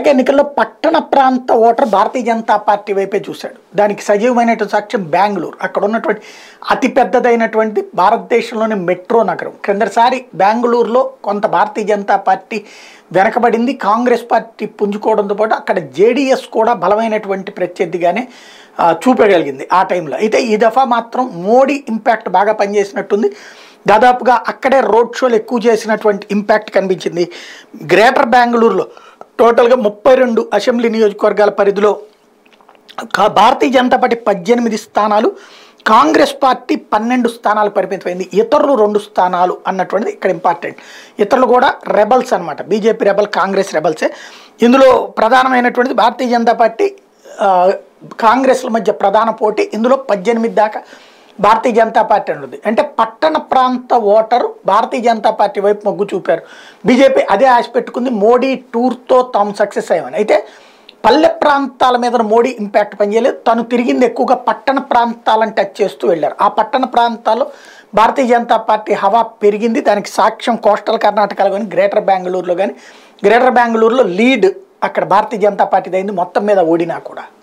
కర్ణాటక ఎన్నికల్లో పట్టణ ప్రాంత ఓటర్ భారతీయ జనతా పార్టీ వైపే చూశాడు దానికి సజీవమైనటువంటి సాక్ష్యం బెంగళూరు అక్కడ ఉన్నటువంటి అతి పెద్దదైనటువంటి భారతదేశంలోని మెట్రో నగరం క్రిందసారి బెంగళూరులో కొంత భారతీయ జనతా పార్టీ వెనకబడింది కాంగ్రెస్ పార్టీ పుంజుకోవడంతో పాటు అక్కడ జేడీఎస్ కూడా బలమైనటువంటి ప్రత్యర్థిగానే ఆ, చూపగలిగింది ఆ టైంలో అయితే ఈ దఫా మాత్రం మోడీ ఇంపాక్ట్ బాగా పనిచేసినట్టుంది దాదాపుగా అక్కడే రోడ్ షోలు ఎక్కువ చేసినటువంటి ఇంపాక్ట్ కనిపించింది గ్రేటర్ బెంగళూరులో టోటల్గా ముప్పై రెండు అసెంబ్లీ నియోజకవర్గాల పరిధిలో కా- భారతీయ జనతా పార్టీ పద్దెనిమిది స్థానాలు కాంగ్రెస్ పార్టీ పన్నెండు స్థానాలు పరిమితమైంది ఇతరులు రెండు స్థానాలు అన్నటువంటిది ఇక్కడ ఇంపార్టెంట్ ఇతరులు కూడా రెబల్స్ అన్నమాట బీజేపీ రెబల్ కాంగ్రెస్ రెబల్సే ఇందులో ప్రధానమైనటువంటిది భారతీయ జనతా పార్టీ ఆ, కాంగ్రెస్ల మధ్య ప్రధాన పోటీ ఇందులో పద్దెనిమిది దాకా భారతీయ జనతా పార్టీ ఉంటుంది అంటే పట్టణ ప్రాంత ఓటరు భారతీయ జనతా పార్టీ వైపు మొగ్గు చూపారు బీజేపీ అదే ఆశ పెట్టుకుంది మోడీ టూర్తో తాము సక్సెస్ అయ్యామని అయితే పల్లె ప్రాంతాల మీద మోడీ ఇంపాక్ట్ పనిచేయలేదు తను తిరిగింది ఎక్కువగా పట్టణ ప్రాంతాలను టచ్ చేస్తూ వెళ్ళారు ఆ పట్టణ ప్రాంతాల్లో భారతీయ జనతా పార్టీ హవా పెరిగింది దానికి సాక్ష్యం కోస్టల్ కర్ణాటకలో కానీ గ్రేటర్ బెంగళూరులో కానీ గ్రేటర్ బెంగళూరులో లీడ్ అక్కడ భారతీయ జనతా పార్టీ అయింది మొత్తం మీద ఓడినా కూడా